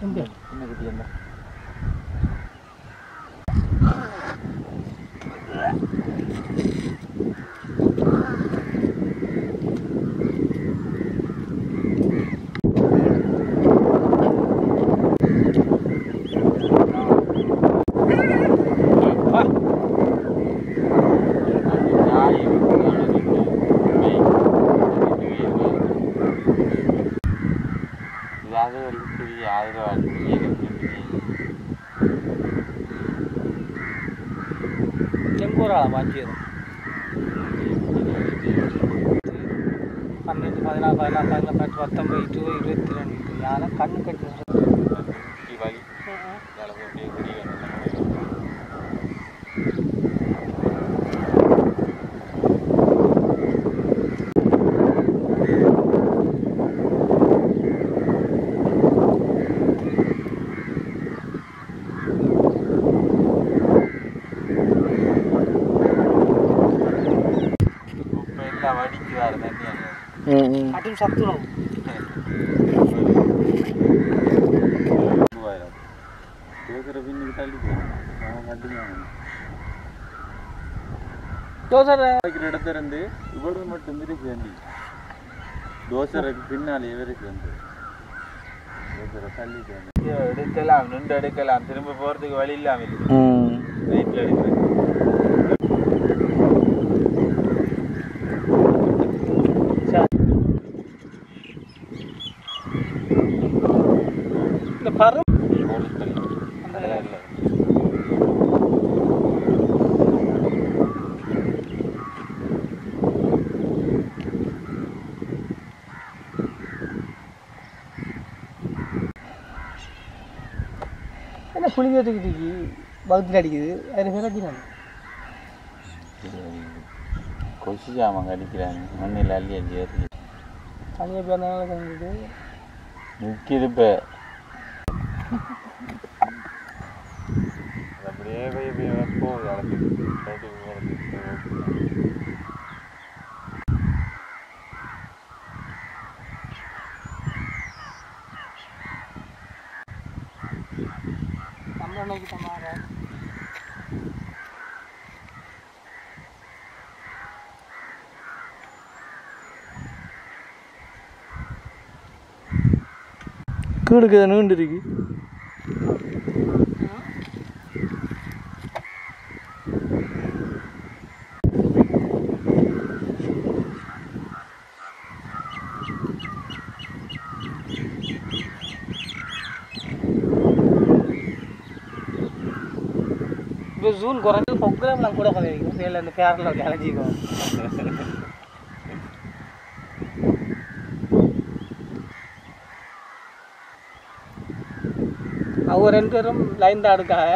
எங்கே சின்ன குட்டி என்ன செங்கூராள மாஞ்சியது பன்னெண்டு பதினாறு பதினாறு பதினாறு பத்து பத்தொம்பது இருபது இருபத்தி ரெண்டு யானை கண்ணு கட்டி வடிக்கிறாரு தண்ணி கட்டும் சத்துணவு கேட்குற பின்னுக்கு தள்ளி போகும் அவன் கட்டிங்க தோசை வைக்கிற இடத்துல இருந்து இவ்வளவு மட்டும் இருக்கு வண்டி தோசைக்கு பின்னாலே இவருக்கு வந்து தோசை தள்ளிட்டு வந்து எடுக்கலாம் நின்று எடுக்கலாம் திரும்ப போறதுக்கு வழி இல்லாம இருக்கு நைட்ல எடுக்கிறேன் இந்த பருவம் போலீஸ் அந்த அதெல்லாம் இல்லை என்ன புளிங்க தூக்கிட்டு பகுத்தில் அடிக்குது அது பேர் நான் கொசு ஜாமான் கடிக்கிறாங்க மண்ணில் அள்ளி அள்ளி ஏறி தனியாக பேர்னால கலந்துது நிற்கிது இப்போ அப்படியே போய் போய் போகுது அளவுக்கு ரோட்டுக்கு போகிறது நம்ம நோக்கி தமாற கீழுக்கு நீண்டு இருக்கு இப்போ ஜூன் குறைஞ்சது பொக்குலாம் கூட குறையும் வேலை இந்த பேரில் கிளஞ்சிக்கும் அவங்க ரெண்டு பேரும் லைன் தான் எடுக்காக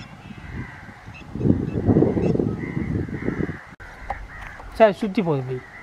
சரி சுற்றி போகுது போய்